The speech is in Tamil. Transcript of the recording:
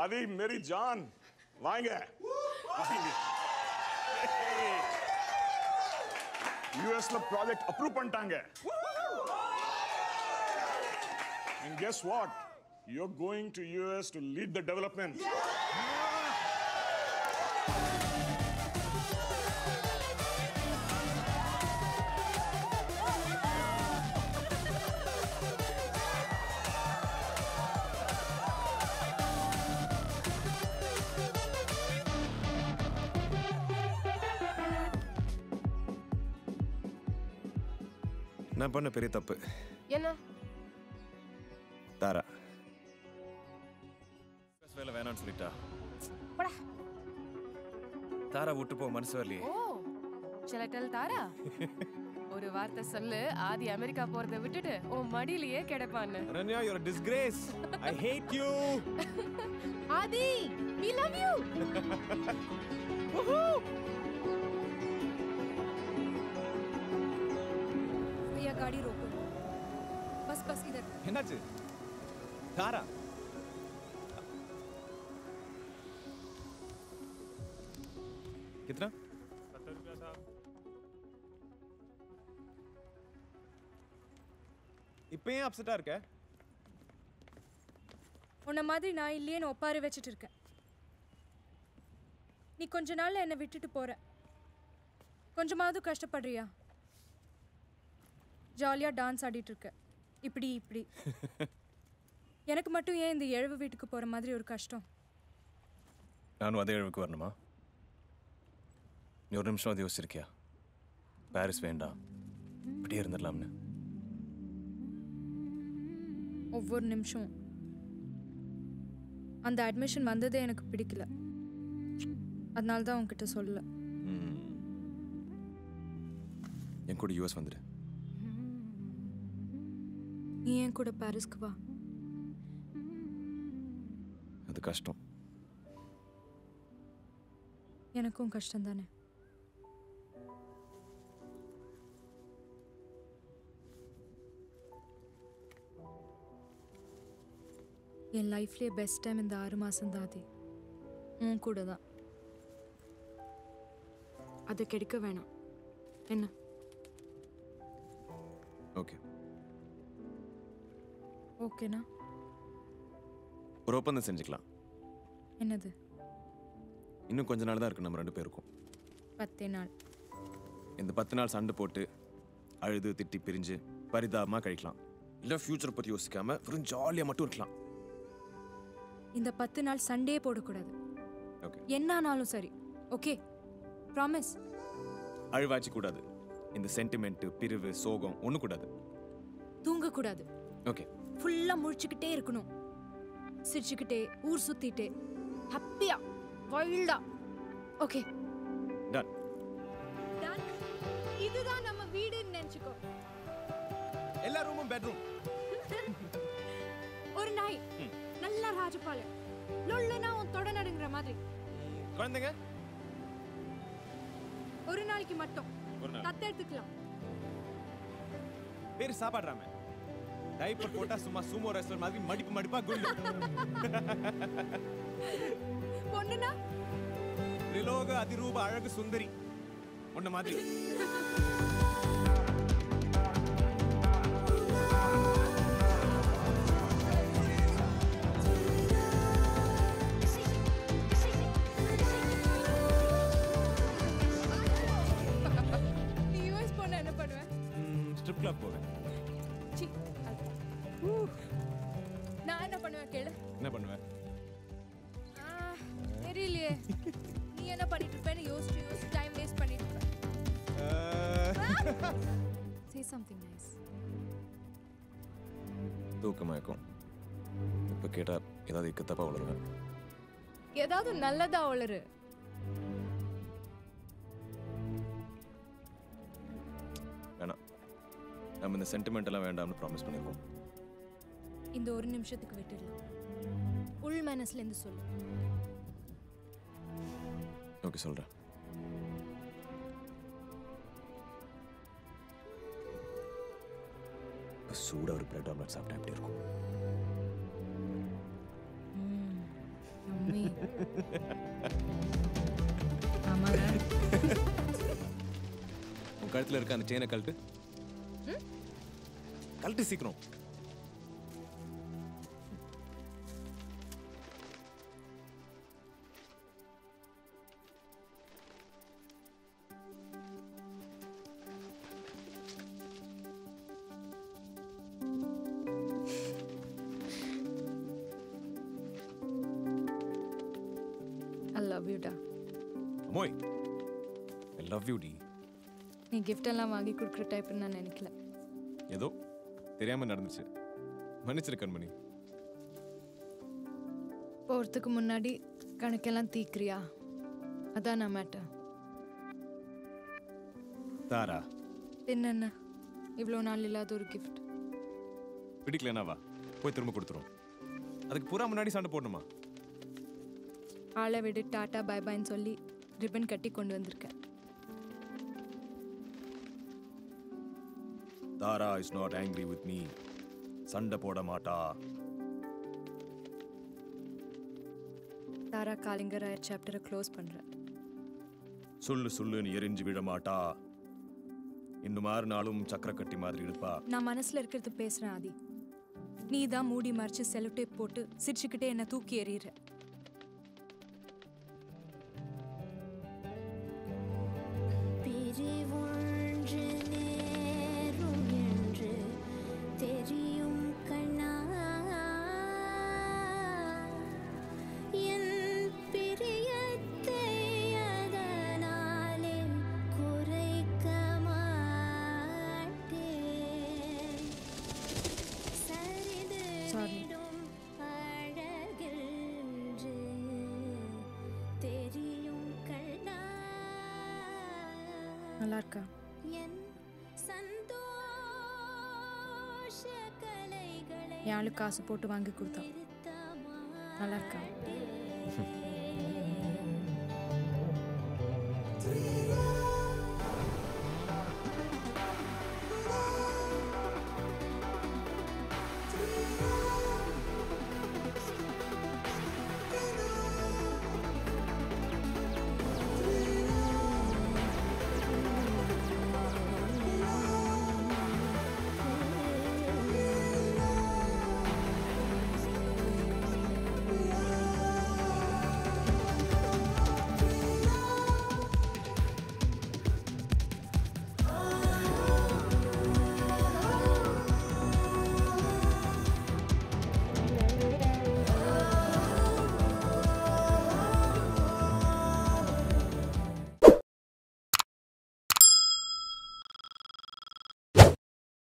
ஆதி மேரி ஜான் வாங்க வாங்க யூஎஸ்ல ப்ராஜெக்ட் அப்ரூவ் பண்ணிட்டாங்க And guess what? You're going to US to lead the development. நான் பண்ண பெரிய தப்பு என்ன தாரா வேலை வேணாம்னு சொல்லிட்டா போடா தாரா விட்டு போ மனசு வரலையே ஓ சிலட்டல் தாரா ஒரு வார்த்தை சொல்லு ஆதி அமெரிக்கா போறதை விட்டுட்டு உன் மடியிலேயே கிடப்பான்னு Ananya your disgrace I hate you Aadhi we love you भैया गाड़ी रोको बस बस इधर என்னாச்சு தாரா कितना இப்போ ஏன் அப்செட்டா இருக்க உன்ன மாதிரி நான் இல்லையேன்னு ஒப்பாரி வச்சுட்டு இருக்கேன் நீ கொஞ்ச நாள்ல என்னை விட்டுட்டு போற கொஞ்சமாவது கஷ்டப்படுறியா ஜாலியாக டான்ஸ் ஆடிட்டு இருக்க இப்படி இப்படி எனக்கு மட்டும் ஏன் இந்த எழுவு வீட்டுக்கு போகிற மாதிரி ஒரு கஷ்டம் நானும் அதே அளவுக்கு வரணுமா நீ ஒரு நிமிஷம் அது யோசிச்சிருக்கியா பாரிஸ் வேண்டாம் இப்படியே இருந்துடலாம்னு ஒவ்வொரு நிமிஷம் அந்த அட்மிஷன் வந்ததே எனக்கு பிடிக்கல அதனால தான் உன்கிட்ட சொல்லல என் கூட யூஎஸ் வந்துடு நீ ஏன் கூட பாரிஸ்க்கு வா அது கஷ்டம் எனக்கும் கஷ்டம் தானே என் லைஃப்லேயே பெஸ்ட் டைம் இந்த ஆறு மாதம் தான் அது உன் கூட தான் அதை கெடுக்க வேணாம் என்ன ஓகே ஓகேண்ணா ஒரு ஒப்பந்தம் செஞ்சுக்கலாம் என்னது இன்னும் கொஞ்ச நாள் தான் இருக்கு நம்ம ரெண்டு பேருக்கும் பத்தே நாள் இந்த பத்து நாள் சண்டை போட்டு அழுது திட்டி பிரிஞ்சு பரிதாபமாக கழிக்கலாம் இல்லை ஃப்யூச்சர் பற்றி யோசிக்காம வெறும் ஜாலியாக மட்டும் இருக்கலாம் இந்த பத்து நாள் சண்டே போடக்கூடாது ஓகே என்ன ஆனாலும் சரி ஓகே ப்ராமிஸ் அழுவாச்சு கூடாது இந்த சென்டிமெண்ட் பிரிவு சோகம் ஒன்றும் கூடாது தூங்கக்கூடாது ஓகே ஃபுல்லாக முழிச்சுக்கிட்டே இருக்கணும் சிரிச்சுக்கிட்டே ஊர் சுத்திட்டே ஹாப்பியா வைல்டா ஓகே டன் இதுதான் நம்ம வீடுன்னு நினைச்சுக்கோ எல்லா ரூமும் பெட்ரூம் ஒரு நாய் நல்லா ராஜபாளையம் லொல்லுனா உன் தொட நடுங்கிற மாதிரி குழந்தைங்க ஒரு நாளைக்கு மட்டும் ஒரு நாள். தத்த எடுத்துக்கலாம் பேர் சாப்பாடுறாம டைப்பர் போட்டா சும்மா சூமோ ரெஸ்டாரண்ட் மாதிரி மடிப்பு மடிப்பா குண்டு பொண்ணுனா திரிலோக அதிரூப அழகு சுந்தரி உன்ன மாதிரி நீ யூஎஸ் போனா என்ன பண்ணுவேன் ஸ்ட்ரிப் கிளப் போவேன் சி ஊ. நான் என்ன பண்ணுவேன் கேளு என்ன பண்ணுவேன் ஆ, தெரியலையே நீ என்ன பண்ணிட்டு இருப்பேன்னு யோசிச்சு யோசிச்சு டைம் வேஸ்ட் பண்ணிட்டு இருப்ப சே சம்திங் நைஸ் தூக்கமாயிருக்கும் இப்போ கேட்டா ஏதாவது இக்கத்தப்பா வளருவேன் ஏதாவது நல்லதா வளரு வேணாம் நம்ம இந்த சென்டிமெண்ட் எல்லாம் வேண்டாம்னு ப்ராமிஸ் பண்ணிருக்கோம் இந்த ஒரு நிமிஷத்துக்கு விட்டுடலாம் உள் மனசுல இருந்து சொல்லு ஓகே சொல்றேன் இப்ப சூடா ஒரு பிரெட் ஆம்லெட் சாப்பிட்டா எப்படி இருக்கும் ஆமாங்க உன் கழுத்துல இருக்க அந்த செயினை கழட்டு கழட்டு சீக்கிரம் ஐ லவ் யூடா அமோய் ஐ லவ் யூ டி நீ கிஃப்ட் எல்லாம் வாங்கி கொடுக்குற டைப்னு நான் நினைக்கல ஏதோ தெரியாம நடந்துச்சு மன்னிச்சிரு கண்மணி போகிறதுக்கு முன்னாடி கணக்கெல்லாம் தீக்கிறியா அதான் நான் மேட்டர் தாரா என்னென்ன இவ்வளோ நாள் இல்லாத ஒரு கிஃப்ட் பிடிக்கலனா வா போய் திரும்ப கொடுத்துரும் அதுக்கு புறா முன்னாடி சண்டை போடணுமா ஆளை விடு டாட்டா பை பாய்ன்னு சொல்லி ரிப்பன் கட்டி கொண்டு வந்திருக்கேன் Tara is not angry with me சண்டை போட மாட்டா தாரா காலிங்கராயர் சாப்டரை க்ளோஸ் பண்ணுறேன் சொல்லு சொல்லுன்னு எரிஞ்சு விழ மாட்டா இன்னும் ஆறு நாளும் சக்கர கட்டி மாதிரி இருப்பா நான் மனசில் இருக்கிறது பேசுகிறேன் ஆதி நீ தான் மூடி மறைச்சு செலோடேப் போட்டு சிரிச்சுக்கிட்டே என்னை தூக்கி எறிகிற பிரிவொன்று நேரும் என்று தெரியும் கண்ணா என் பிரியத்தை அதனாலே குறைக்க மாட்டேன் சரிது Sorry. விடும் அழகென்று தெரியும் கண்ணா நல்லா இருக்கா என் சந்தோஷ கலைகளை என் ஆளு காசு போட்டு வாங்கி கொடுத்தான் நிறுத்த நல்லா இருக்கா மாட்டேன்.